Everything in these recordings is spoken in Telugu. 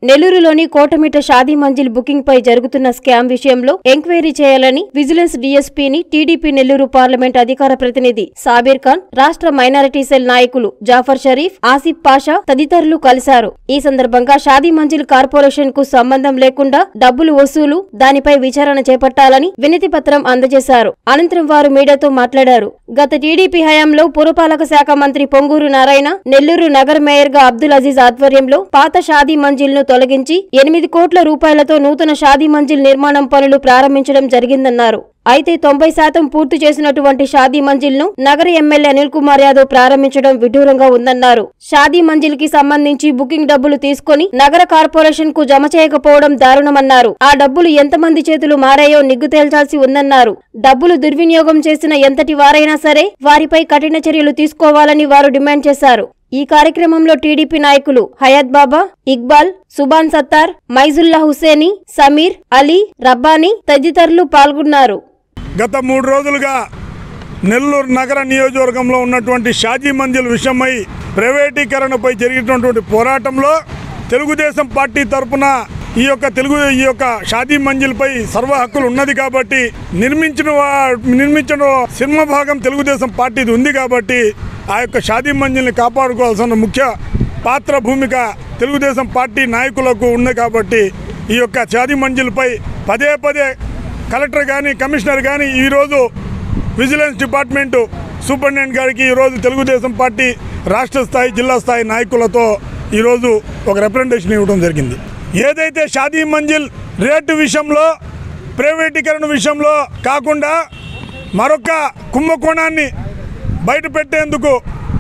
నెల్లూరులోని కోటమిట షాదీ మంజిల్ బుకింగ్ పై జరుగుతున్న స్కామ్ విషయంలో ఎంక్వైరీ చేయాలని విజిలెన్స్ డీఎస్పీని టీడీపీ నెల్లూరు పార్లమెంట్ అధికార ప్రతినిధి సాబీర్ ఖాన్ రాష్ట్ర మైనారిటీ సెల్ నాయకులు జాఫర్ షరీఫ్ ఆసిఫ్ పాషా తదితరులు కలిశారు ఈ సందర్భంగా షాదీ మంజిల్ కార్పొరేషన్ కు సంబంధం లేకుండా డబ్బులు వసూలు దానిపై విచారణ చేపట్టాలని వినతి పత్రం అందజేశారు అనంతరం వారు మీడియాతో మాట్లాడారు గత టీడీపీ హయాంలో పురపాలక శాఖ మంత్రి పొంగూరు నారాయణ నెల్లూరు నగర మేయర్ గా అబ్దుల్ అజీజ్ ఆధ్వర్యంలో పాత షాదీ మంజిల్ ను తొలగించి ఎనిమిది కోట్ల రూపాయలతో నూతన షాదీ మంజిల్ నిర్మాణం పనులు ప్రారంభించడం జరిగిందన్నారు అయితే తొంభై శాతం పూర్తి చేసినటువంటి షాదీ మంజిల్ ను నగర ఎమ్మెల్యే అనిల్ కుమార్ యాదవ్ ప్రారంభించడం విడ్డూరంగా ఉందన్నారు షాదీ మంజిల్ కి సంబంధించి బుకింగ్ డబ్బులు తీసుకుని నగర కార్పొరేషన్ కు జమ చేయకపోవడం దారుణమన్నారు ఆ డబ్బులు ఎంతమంది చేతులు మారాయో నిగ్గు తేల్చాల్సి ఉందన్నారు డబ్బులు దుర్వినియోగం చేసిన ఎంతటి వారైనా సరే వారిపై కఠిన చర్యలు తీసుకోవాలని వారు డిమాండ్ చేశారు ఈ కార్యక్రమంలో టీడీపీ నాయకులు హయాత్ బాబా ఇక్బాల్ సుబాన్ సత్తార్ మైజుల్లా హుసేని సమీర్ అలీ రబ్బానీ తదితరులు పాల్గొన్నారు గత మూడు రోజులుగా నెల్లూరు నగర నియోజకవర్గంలో ఉన్నటువంటి షాజీ మంజిల్ విషయమై ప్రైవేటీకరణపై జరిగినటువంటి పోరాటంలో తెలుగుదేశం పార్టీ తరపున ఈ యొక్క తెలుగు ఈ యొక్క షాదీ మంజిల్పై సర్వ హక్కులు ఉన్నది కాబట్టి నిర్మించిన వా- నిర్మించిన సినిమా భాగం తెలుగుదేశం పార్టీది ఉంది కాబట్టి ఆ యొక్క షాదీ మంజిల్ని కాపాడుకోవాల్సిన ముఖ్య పాత్ర భూమిక తెలుగుదేశం పార్టీ నాయకులకు ఉంది కాబట్టి ఈ యొక్క షాదీ మంజిల్పై పదే పదే కలెక్టర్ కానీ కమిషనర్ కానీ ఈరోజు విజిలెన్స్ డిపార్ట్మెంటు సూపరింటెండెంట్ గారికి ఈరోజు తెలుగుదేశం పార్టీ రాష్ట్ర స్థాయి జిల్లా స్థాయి నాయకులతో ఈరోజు ఒక రిప్రజెంటేషన్ ఇవ్వడం జరిగింది ఏదైతే షాదీ మంజిల్ రేటు విషయంలో ప్రైవేటీకరణ విషయంలో కాకుండా మరొక కుంభకోణాన్ని బయట పెట్టేందుకు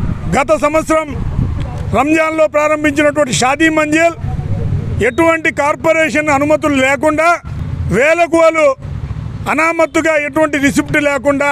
గత సంవత్సరం రంజాన్లో ప్రారంభించినటువంటి షాదీ మంజిల్ ఎటువంటి కార్పొరేషన్ అనుమతులు లేకుండా వేలకు వాళ్ళు అనామత్తుగా ఎటువంటి రిసిప్ట్ లేకుండా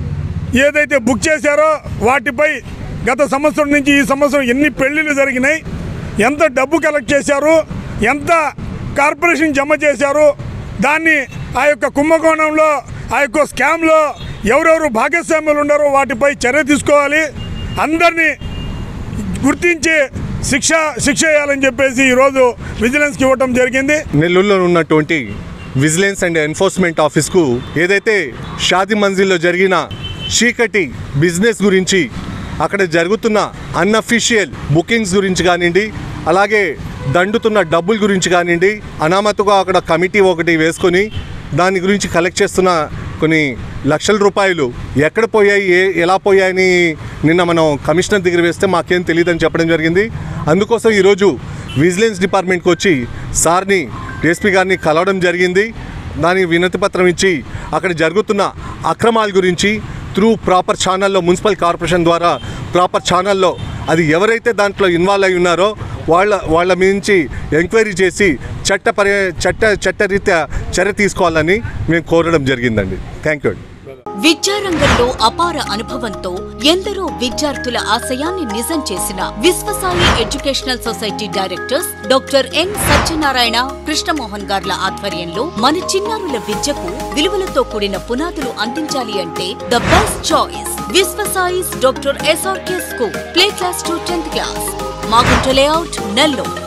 ఏదైతే బుక్ చేశారో వాటిపై గత సంవత్సరం నుంచి ఈ సంవత్సరం ఎన్ని పెళ్లిళ్ళు జరిగినాయి ఎంత డబ్బు కలెక్ట్ చేశారు ఎంత కార్పొరేషన్ జమ చేశారు దాన్ని ఆ యొక్క కుంభకోణంలో ఆ యొక్క స్కామ్లో ఎవరెవరు భాగస్వాములు ఉన్నారో వాటిపై చర్య తీసుకోవాలి అందరినీ గుర్తించి శిక్ష శిక్ష వేయాలని చెప్పేసి ఈరోజు విజిలెన్స్కి ఇవ్వటం జరిగింది నెల్లూరులో ఉన్నటువంటి విజిలెన్స్ అండ్ ఎన్ఫోర్స్మెంట్ ఆఫీస్కు ఏదైతే షాది మంజిల్లో జరిగిన చీకటి బిజినెస్ గురించి అక్కడ జరుగుతున్న అన్అఫీషియల్ బుకింగ్స్ గురించి కానివ్వండి అలాగే దండుతున్న డబ్బుల గురించి కానివ్వండి అనామతుగా అక్కడ కమిటీ ఒకటి వేసుకొని దాని గురించి కలెక్ట్ చేస్తున్న కొన్ని లక్షల రూపాయలు ఎక్కడ పోయాయి ఏ ఎలా పోయాయని నిన్న మనం కమిషనర్ దగ్గర వేస్తే మాకేం తెలియదని చెప్పడం జరిగింది అందుకోసం ఈరోజు విజిలెన్స్ డిపార్ట్మెంట్కి వచ్చి సార్ని డిఎస్పీ గారిని కలవడం జరిగింది దానికి వినతి పత్రం ఇచ్చి అక్కడ జరుగుతున్న అక్రమాల గురించి త్రూ ప్రాపర్ ఛానల్లో మున్సిపల్ కార్పొరేషన్ ద్వారా ప్రాపర్ ఛానల్లో అది ఎవరైతే దాంట్లో ఇన్వాల్వ్ అయి ఉన్నారో వాళ్ళ వాళ్ళ మించి ఎంక్వైరీ చేసి చట్ట పరి చట్ట చట్టరీత్యా చర్య తీసుకోవాలని మేము కోరడం జరిగిందండి థ్యాంక్ యూ విద్యారంగంలో అపార అనుభవంతో ఎందరో విద్యార్థుల ఆశయాన్ని నిజం చేసిన Viswasai educational society directors doctor N Satyanarayana Krishnamohan గార్ల ఆధ్వర్యంలో మన చిన్నారుల విద్యకు విలువలతో కూడిన పునాదులు అందించాలి అంటే the best choice Viswasai's doctor SRK school play class to tenth class Magunta layout Nellore